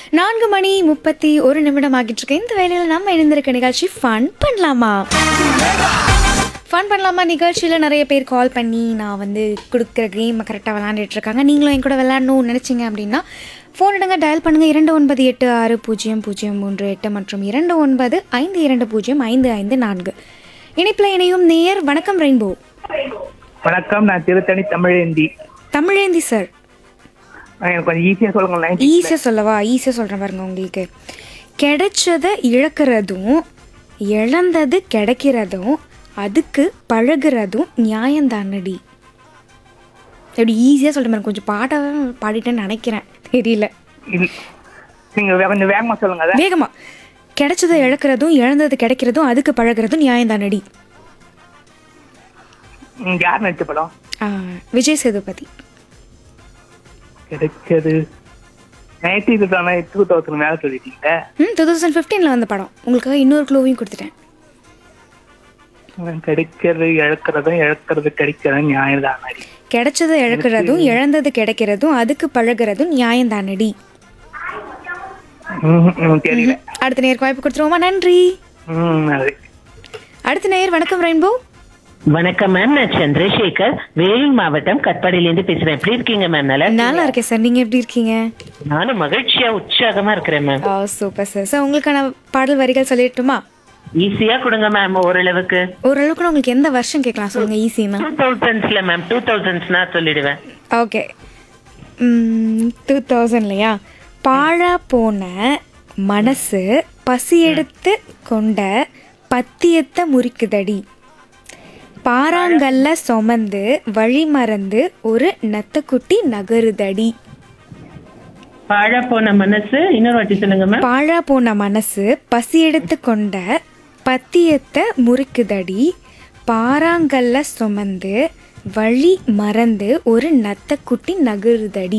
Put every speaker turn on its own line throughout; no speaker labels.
நான்கு மணி முப்பத்தி ஒரு நிமிடம் ஆகிட்டு இருக்கு இந்த வேலையில் நம்ம இணைந்திருக்க நிகழ்ச்சி ஃபன் பண்ணலாமா ஃபன் பண்ணலாமா நிகழ்ச்சியில் நிறைய பேர் கால் பண்ணி நான் வந்து கொடுக்குற கேமை கரெக்டாக விளாண்டுட்டு இருக்காங்க நீங்களும் என் கூட விளாடணும்னு நினச்சிங்க அப்படின்னா ஃபோன் எடுங்க டயல் பண்ணுங்கள் இரண்டு ஒன்பது எட்டு ஆறு பூஜ்ஜியம் பூஜ்ஜியம் மூன்று எட்டு மற்றும் இரண்டு ஒன்பது ஐந்து இரண்டு பூஜ்ஜியம் ஐந்து ஐந்து நான்கு இணைப்பில் இணையும் நேயர் வணக்கம் ரெயின்போ
வணக்கம் நான் திருத்தணி தமிழேந்தி
தமிழேந்தி சார்
எனக்கு கொஞ்சம் ஈஸியா சொல்லுங்களேன்
ஈஸியாக சொல்லவா ஈஸியாக சொல்கிறேன் பாருங்க உங்களுக்கு கிடைச்சதை இழக்கிறதும் இழந்தது கிடைக்கிறதும் அதுக்கு பழகுறதும் நியாயந்தானடி எப்படி ஈஸியாக சொல்கிறேன் பாருங்க கொஞ்சம் பாட்டாக பாடிட்டேன்னு நினைக்கிறேன் தெரியல
இல்ல. நீங்க வே- கொஞ்சம் வேகமா சொல்லுங்க அதான்
வேகமா கிடைச்சதை இழக்கிறதும் இழந்தது கிடைக்கிறதும் அதுக்கு பழகுறதும் நியாயந்தானடி
ம், யார் நடிச்ச படம்
ஆ, விஜய் சேதுபதி
கிடைச்சது நைன்டி டூ டூ தௌசண்ட் மேல சொல்லிட்டீங்க
ம் டூ தௌசண்ட் ஃபிஃப்டீனில் வந்த படம் உங்களுக்காக இன்னொரு க்ளூவையும் கொடுத்துட்டேன்
ம், கிடைக்கிறது இழக்கிறதும் இழக்கிறது கிடைக்கிறதும் நியாயம் தான் மாதிரி
கிடைச்சதை இழக்கிறதும் இழந்தது கிடைக்கிறதும் அதுக்கு பழகுறதும் நியாயந்தானடி
ம், ம், தெரியல
அடுத்த நேருக்கு வாய்ப்பு கொடுத்துருவோமா நன்றி
ம் அது
அடுத்த நேயர் வணக்கம் ரெயின்போ
வணக்கம் மேம் நான் சந்திரசேகர் வேலூர் மாவட்டம் கட்பாடியிலேருந்து பேசுறேன் எப்படி இருக்கீங்க மேம் நல்லா
நல்லா இருக்கேன் சார் நீங்க எப்படி இருக்கீங்க
நானும் மகிழ்ச்சியா உற்சாகமா இருக்கிறேன் ma'am
oh super sir sir உங்களுக்கான பாடல் வரிகள் சொல்லிட்டுமா
ஈஸியா கொடுங்க மேம் ஓரளவுக்கு
ஓரளவுக்கு உங்களுக்கு எந்த வருஷம் கேட்கலாம் சொல்லுங்க ஈஸினா
டூ தௌசண்ட்ஸ்ல மேம் டூ தௌசண்ட்ஸ்னா சொல்லிடுவேன்
ஓகே டூ தௌசண்ட்லையா பாழா போன மனசு பசி எடுத்து கொண்ட பத்தியத்தை முறிக்குதடி பாறாங்கல்ல சுமந்து வழி மறந்து ஒரு நத்தக்குட்டி நகருதடி
பாழா போன மனசு இன்னொரு வாட்டி சொல்லுங்க மேம்
பாழா போன மனசு பசி எடுத்து கொண்ட பத்தியத்தை முறுக்குதடி பாறாங்கல்ல சுமந்து வழி மறந்து ஒரு நத்தக்குட்டி நகருதடி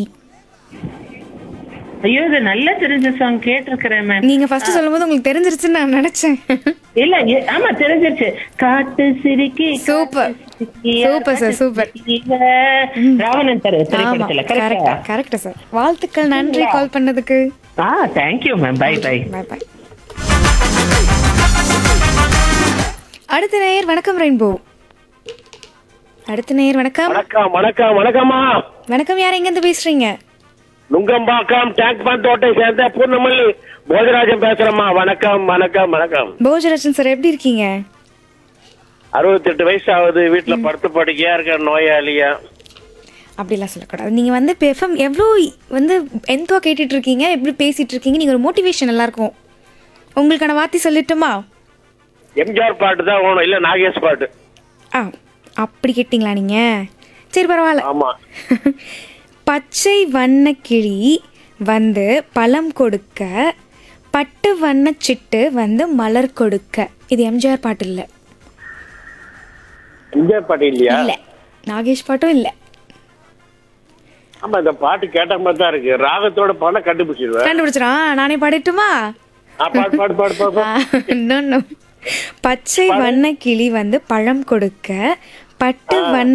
ஐயோ இது நல்லா தெரிஞ்ச சாங் கேட்டிருக்கிறேன் மேம்
நீங்க ஃபர்ஸ்ட் சொல்லும்போது உங்களுக்கு தெரிஞ்சிருச்சுன்னு நான் நினைச்சேன்
இல்ல எ- ஆமா தெரிஞ்சிருச்சு காட்டு சிரிக்கி
super super sir super
Raavanan தர
ஆமா
திரைப்படத்துல
கரெக்டா
கரெக்டா
கரெக்டா சார் வாழ்த்துக்கள் நன்றி கால் பண்ணதுக்கு
ஆ thank you ma'am bye bye
bye bye அடுத்த நேயர் வணக்கம் ரெயின்போ அடுத்த நேயர் வணக்கம்
வணக்கம் வணக்கம் வணக்கம்மா
வணக்கம் யார் எங்க இருந்து பேசுறீங்க
நுங்கம்பாக்கம் டேங்க் பண்ட் தோட்டை சேர்ந்த பூர்ணமல்லி போஜராஜன் பேசுறேம்மா வணக்கம் வணக்கம் வணக்கம்
போஜராஜன் சார் எப்படி இருக்கீங்க
அறுபத்தெட்டு வயசு ஆகுது வீட்டுல படுத்து படுக்கையா இருக்க நோயாளியா
அப்படிலாம் சொல்லக்கூடாது நீங்கள் வந்து இப்போ எஃப்எம் எவ்வளோ வந்து எந்தோ கேட்டுட்டு இருக்கீங்க எப்படி பேசிட்டு இருக்கீங்க நீங்கள் ஒரு மோட்டிவேஷன் நல்லா இருக்கும் உங்களுக்கான வார்த்தை சொல்லட்டுமா
எம்ஜிஆர் பாட்டு தான் வேணும் இல்ல நாகேஷ் பாட்டு
ஆ அப்படி கேட்டிங்களா நீங்கள் சரி பரவாயில்ல
ஆமா
பச்சை வண்ண கிளி வந்து பழம் கொடுக்க பட்டு வண்ண சிட்டு வந்து மலர் கொடுக்க இது எம்ஜிஆர் பாட்டு இல்லை
எம்ஜிஆர் பாட்டு இல்லையா
இல்லை நாகேஷ் பாட்டும் இல்லை
ஆமா இந்த பாட்டு கேட்ட மாதிரி தான் இருக்கு ராகத்தோட பாட கண்டுபிடிச்சிருவேன்
கண்டுபிடிச்சிடும் நானே பாடிட்டுமா
ஆ, பாடு பாடு பாடு பாடு பாடு.
No, no. பச்சை வண்ண கிளி வந்து பழம் கொடுக்க பட்டு வண்ண